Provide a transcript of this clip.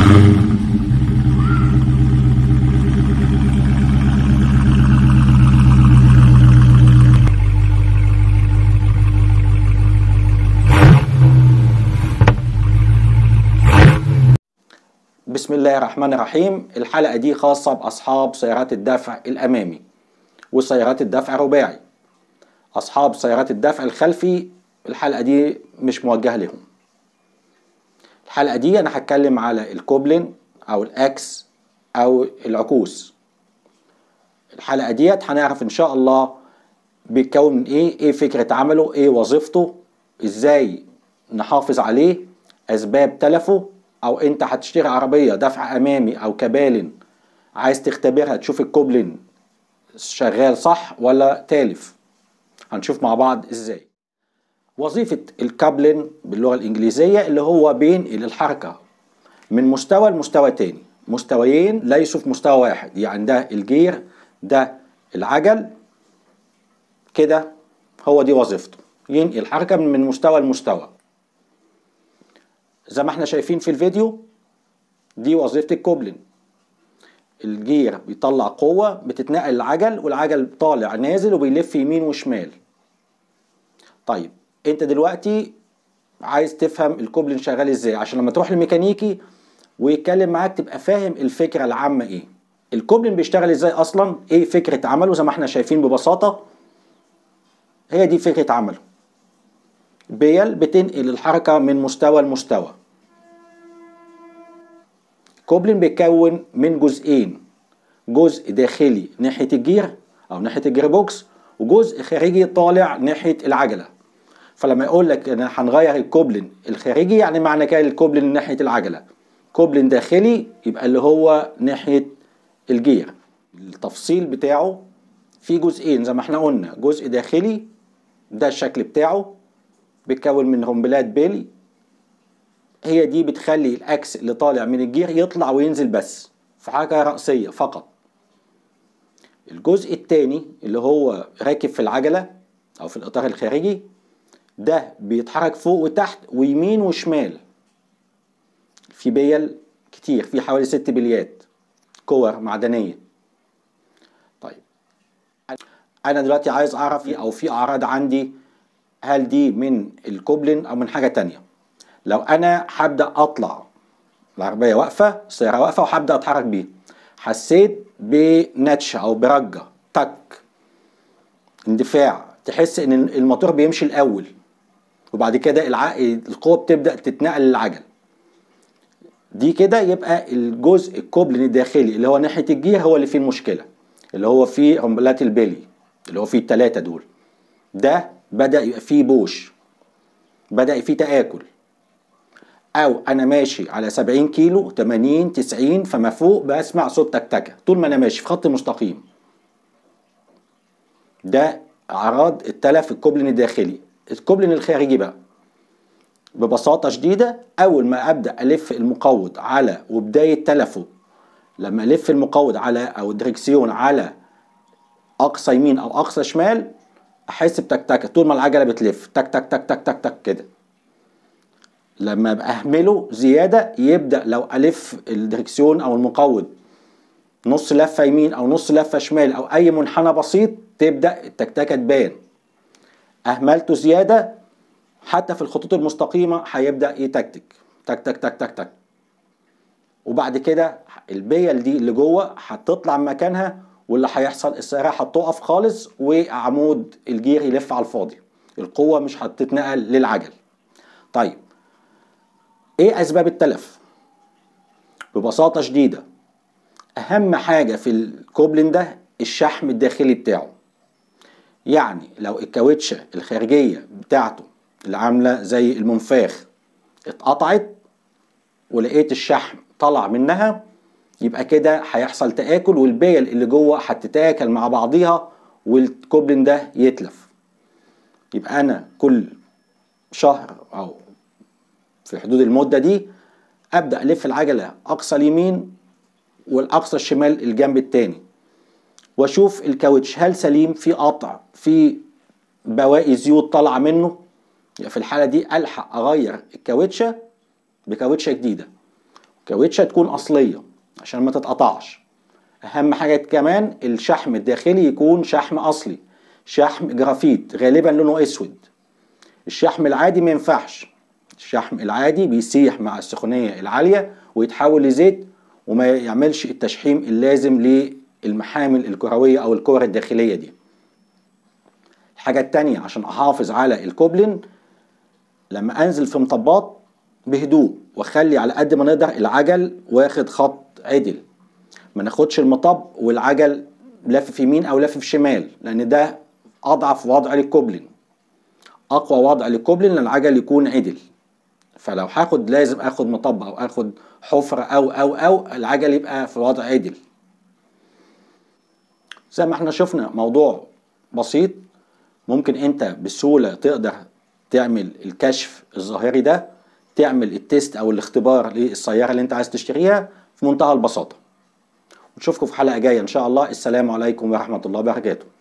بسم الله الرحمن الرحيم الحلقة دي خاصة بأصحاب سيارات الدفع الأمامي وسيارات الدفع الرباعي أصحاب سيارات الدفع الخلفي الحلقة دي مش موجهة لهم الحلقة دي أنا هتكلم على الكوبلين أو الأكس أو العكوس الحلقة ديت هنعرف إن شاء الله بيتكون من إيه إيه فكرة عمله إيه وظيفته إزاي نحافظ عليه أسباب تلفه او انت هتشتري عربيه دفع امامي او كبالن عايز تختبرها تشوف الكوبلين شغال صح ولا تالف هنشوف مع بعض ازاي وظيفة الكابلن باللغة الإنجليزية اللي هو بينقل الحركة من مستوى لمستوى تاني مستويين ليسوا في مستوى واحد يعني ده الجير ده العجل كده هو دي وظيفته ينقل الحركة من مستوى لمستوى زي ما احنا شايفين في الفيديو دي وظيفة الكوبلين الجير بيطلع قوة بتتنقل العجل والعجل طالع نازل وبيلف يمين وشمال طيب انت دلوقتي عايز تفهم الكوبلين شغال ازاي عشان لما تروح للميكانيكي ويتكلم معاك تبقى فاهم الفكرة العامة ايه الكوبلين بيشتغل ازاي اصلا ايه فكرة عمله زي ما احنا شايفين ببساطة هي دي فكرة عمله بيل بتنقل الحركة من مستوى لمستوى كوبلين بيتكون من جزئين جزء داخلي ناحية الجير أو ناحية الجير بوكس وجزء خارجي طالع ناحية العجلة فلما يقول لك أنا هنغير الكوبلين الخارجي يعني معنى كده الكوبلين ناحية العجلة كوبلين داخلي يبقى اللي هو ناحية الجير التفصيل بتاعه في جزئين زي ما احنا قلنا جزء داخلي ده الشكل بتاعه بيتكون من رمبلات بيلي هي دي بتخلي الاكس اللي طالع من الجير يطلع وينزل بس في حركه رأسيه فقط الجزء الثاني اللي هو راكب في العجله او في الاطار الخارجي ده بيتحرك فوق وتحت ويمين وشمال في بيل كتير في حوالي ست بليات كور معدنيه طيب انا دلوقتي عايز اعرف او في اعراض عندي هل دي من الكوبلين او من حاجه تانية لو انا هبدا اطلع العربيه واقفه السياره واقفه وهبدا اتحرك بيها حسيت بنتشه او برجه تك اندفاع تحس ان الموتور بيمشي الاول وبعد كده الع... القوه بتبدا تتنقل للعجل دي كده يبقى الجزء الكوبلين الداخلي اللي هو ناحيه الجير هو اللي فيه المشكله اللي هو فيه رمبلات البيلي اللي هو فيه التلاتة دول ده بدأ يبقى فيه بوش بدأ فيه تآكل أو أنا ماشي على 70 كيلو 80 90 فما فوق بسمع صوت تكتكة طول ما أنا ماشي في خط مستقيم ده أعراض التلف الكوبلين الداخلي الكوبلين الخارجي بقى ببساطة شديدة أول ما أبدأ ألف المقود على وبداية تلفه لما ألف المقود على أو الدركسيون على أقصى يمين أو أقصى شمال احس بتكتكه طول ما العجله بتلف تك تك تك تك تك تك كده لما ابقى اهمله زياده يبدا لو الف الدركسيون او المقود نص لفه يمين او نص لفه شمال او اي منحنى بسيط تبدا التكتكه تبان اهملته زياده حتى في الخطوط المستقيمه هيبدا يتكتك تك تك تك تك تك وبعد كده البيل دي اللي جوه هتطلع من مكانها واللي هيحصل السيارة هتقف خالص وعمود الجير يلف على الفاضي القوة مش هتتنقل للعجل طيب ايه اسباب التلف ببساطة شديدة اهم حاجة في الكوبلين ده الشحم الداخلي بتاعه يعني لو الكاوتشة الخارجية بتاعته اللي عاملة زي المنفاخ اتقطعت ولقيت الشحم طلع منها يبقى كده هيحصل تآكل والبيل اللي جوه هتتآكل مع بعضيها والكوبلين ده يتلف يبقى انا كل شهر او في حدود المدة دي ابدأ الف العجلة اقصى اليمين والاقصى الشمال الجنب التاني واشوف الكاوتش هل سليم في قطع في بواقي زيوت طالعة منه في الحالة دي الحق اغير الكاوتشة بكاوتشة جديدة كاوتشة تكون أصلية عشان ما تتقطعش أهم حاجة كمان الشحم الداخلي يكون شحم أصلي شحم جرافيت غالبا لونه أسود الشحم العادي ما ينفعش الشحم العادي بيسيح مع السخونية العالية ويتحول لزيت وما يعملش التشحيم اللازم للمحامل الكروية أو الكور الداخلية دي الحاجة التانية عشان أحافظ على الكوبلين لما أنزل في مطبات بهدوء واخلي على قد ما نقدر العجل واخد خط عدل ما ناخدش المطب والعجل لافف يمين او لافف شمال لان ده اضعف وضع للكوبلين اقوى وضع للكوبلين لان العجل يكون عدل فلو هاخد لازم اخد مطب او اخد حفرة او او او العجل يبقى في وضع عدل زي ما احنا شفنا موضوع بسيط ممكن انت بسهولة تقدر تعمل الكشف الظاهري ده تعمل التيست او الاختبار للسيارة اللي انت عايز تشتريها في منتهى البساطة ونشوفكم في حلقة جاية ان شاء الله السلام عليكم ورحمة الله وبركاته